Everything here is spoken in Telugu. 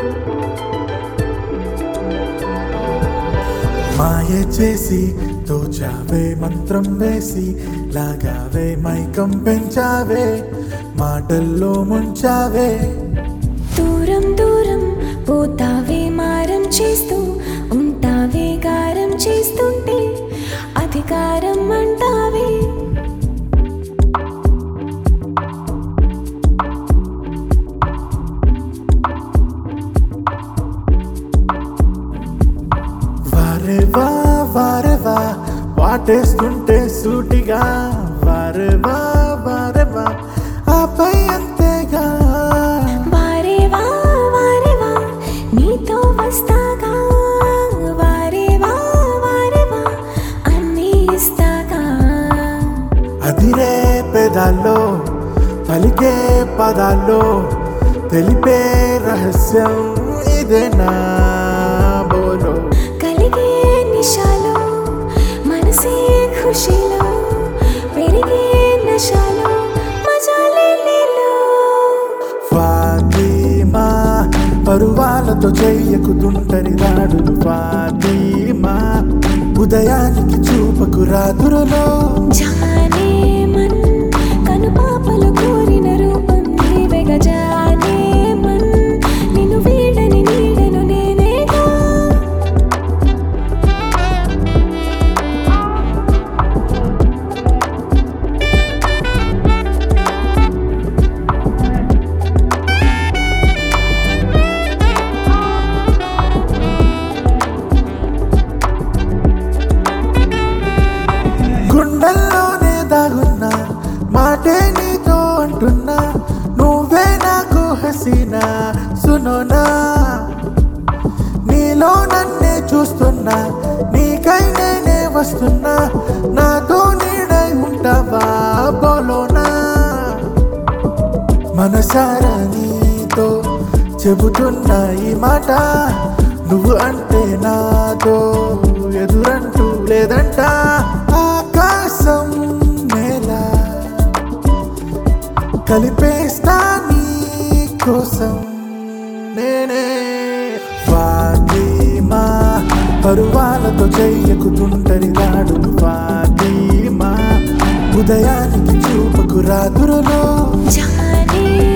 మాయ చేసి తోచావే మంత్రం వేసి లాగావే మైకం పెంచావే మాటల్లో ముంచావే దూరం దూరం పోతావే మారం చేస్తూ ఉంటావే గారం చేస్తుంటే అధికారం అంటావే వారేవా వారేవా వాటేస్తుంటే సూటిగా వారేవా వారేవా ఆపై అంతేగా వారేవా వారేవా నీతో వస్తాగా వారేవా వారేవా అన్నీ ఇస్తాగా అదిరే పెదాల్లో పలికే పదాల్లో తెలిపే రహస్యం ఇదేనా బోలో కలిగే నిషాలో మనసే ఖుషిలో పెరిగే నశాలో మజాలే లేలో ఫాతిమా పరువాలతో చెయ్యకు తుంటరి దాడులు ఫాతిమా ఉదయానికి చూపకు రాత్రులో జానే మన్ కనుపాపలు కోరిన రూపం నీవెగ జానే మన్ నిన్ను వీడని నీడను నేనేగా గుండెల్లోనే దాగున్నా మాటే నీతో అంటున్నా నువ్వే నాకు హసీనా సునోనా నీలో నన్నే చూస్తున్నా నీకై నేనే వస్తున్నా నాతో నీడై ఉంటావా బోలోనా మనసారా నీతో చెబుతున్నా ఈ మాట నువ్వు అంటే నాతో ఎదురంటూ లేదంట ఆకాశం నేల కలిపేస్తా నీ కోసం నేనే ఫాతిమా పరువాలతో చెయ్యకు తుంటరి దాడులు ఫాతిమా ఉదయానికి చూపకు రాత్రులో జానే